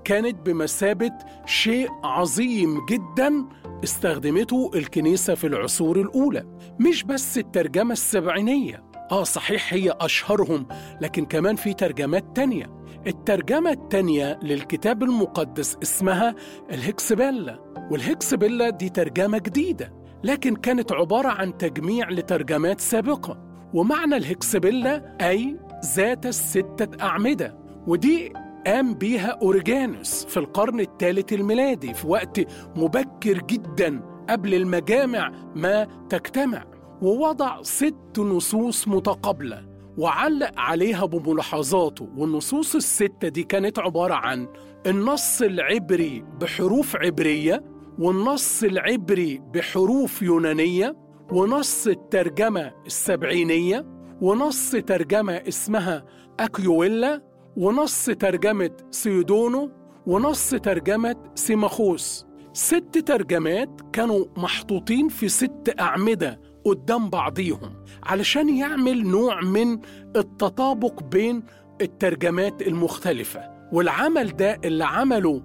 كانت بمثابة شيء عظيم جدا استخدمته الكنيسة في العصور الأولى مش بس الترجمة السبعينية آه صحيح هي أشهرهم لكن كمان في ترجمات تانية الترجمة التانية للكتاب المقدس اسمها الهكسبيلا والهكسبيلا دي ترجمة جديدة لكن كانت عبارة عن تجميع لترجمات سابقة ومعنى الهكسبيلا أي ذات الستة أعمدة ودي قام بيها أوريجانوس في القرن الثالث الميلادي في وقت مبكر جدا قبل المجامع ما تجتمع ووضع ست نصوص متقابلة وعلق عليها بملاحظاته والنصوص الستة دي كانت عبارة عن النص العبري بحروف عبرية والنص العبري بحروف يونانية ونص الترجمة السبعينية ونص ترجمة اسمها أكيويلا ونص ترجمة سيودونو ونص ترجمة سيماخوس ست ترجمات كانوا محطوطين في ست أعمدة قدام بعضيهم علشان يعمل نوع من التطابق بين الترجمات المختلفة والعمل ده اللي عمله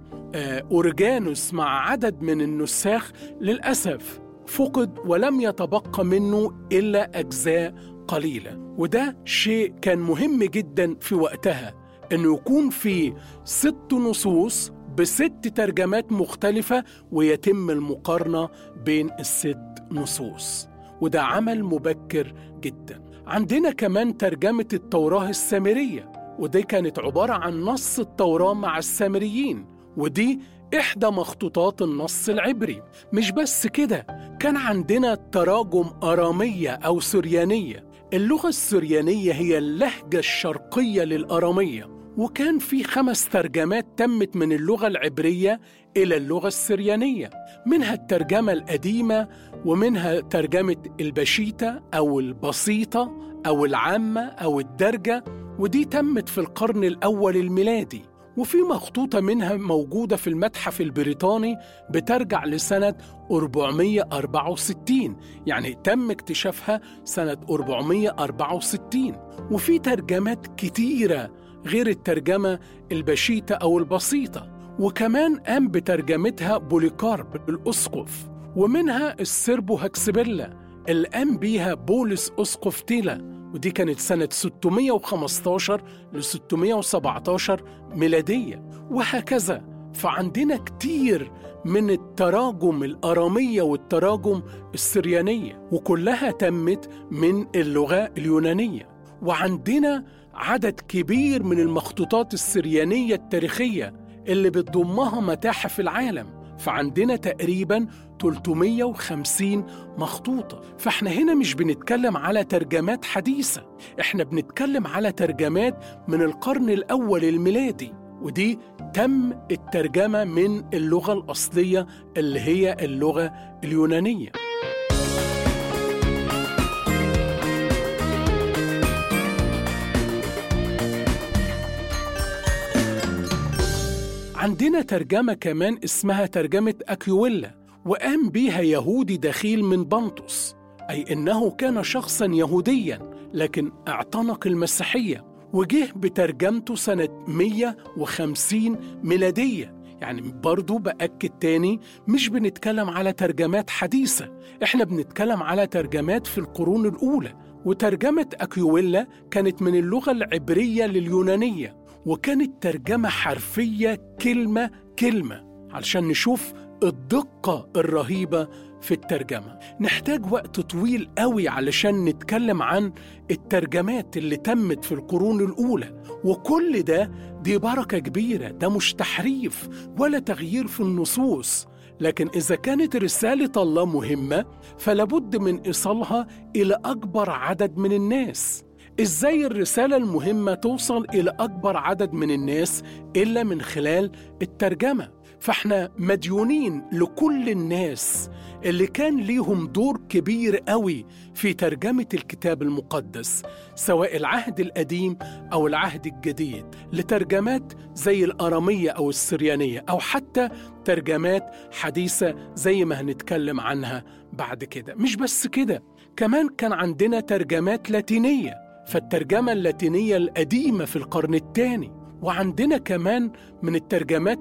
أورجانوس مع عدد من النساخ للأسف فقد ولم يتبقى منه إلا أجزاء قليلة وده شيء كان مهم جدا في وقتها انه يكون في ست نصوص بست ترجمات مختلفة ويتم المقارنة بين الست نصوص وده عمل مبكر جدا عندنا كمان ترجمة التوراة السامرية ودي كانت عبارة عن نص التوراة مع السامريين ودي إحدى مخطوطات النص العبري مش بس كده كان عندنا تراجم أرامية أو سريانية اللغة السريانية هي اللهجة الشرقية للأرامية وكان في خمس ترجمات تمت من اللغة العبرية إلى اللغة السريانية منها الترجمة القديمة ومنها ترجمة البشيتة أو البسيطة أو العامة أو الدرجة ودي تمت في القرن الأول الميلادي وفي مخطوطة منها موجودة في المتحف البريطاني بترجع لسنة 464 يعني تم اكتشافها سنة 464 وفي ترجمات كتيرة غير الترجمة البشيتة أو البسيطة وكمان قام بترجمتها بوليكارب الأسقف ومنها السربو هكسبيلا اللي قام بيها بولس أسقف تيلا ودي كانت سنة 615 ل 617 ميلادية وهكذا فعندنا كتير من التراجم الأرامية والتراجم السريانية وكلها تمت من اللغة اليونانية وعندنا عدد كبير من المخطوطات السريانية التاريخية اللي بتضمها متاحف العالم فعندنا تقريبا 350 مخطوطة فاحنا هنا مش بنتكلم على ترجمات حديثة احنا بنتكلم على ترجمات من القرن الأول الميلادي ودي تم الترجمة من اللغة الأصلية اللي هي اللغة اليونانية عندنا ترجمة كمان اسمها ترجمة أكيويلا وقام بيها يهودي دخيل من بنطس أي إنه كان شخصا يهوديا لكن اعتنق المسيحية وجه بترجمته سنة 150 ميلادية يعني برضو بأكد تاني مش بنتكلم على ترجمات حديثة احنا بنتكلم على ترجمات في القرون الأولى وترجمة أكيويلا كانت من اللغة العبرية لليونانية وكانت ترجمة حرفية كلمة كلمة علشان نشوف الدقة الرهيبة في الترجمة نحتاج وقت طويل قوي علشان نتكلم عن الترجمات اللي تمت في القرون الأولى وكل ده دي بركة كبيرة ده مش تحريف ولا تغيير في النصوص لكن إذا كانت رسالة الله مهمة فلابد من إيصالها إلى أكبر عدد من الناس ازاي الرساله المهمه توصل الى اكبر عدد من الناس الا من خلال الترجمه فاحنا مديونين لكل الناس اللي كان ليهم دور كبير قوي في ترجمه الكتاب المقدس سواء العهد القديم او العهد الجديد لترجمات زي الاراميه او السريانيه او حتى ترجمات حديثه زي ما هنتكلم عنها بعد كده مش بس كده كمان كان عندنا ترجمات لاتينيه فالترجمة اللاتينية القديمة في القرن الثاني وعندنا كمان من الترجمات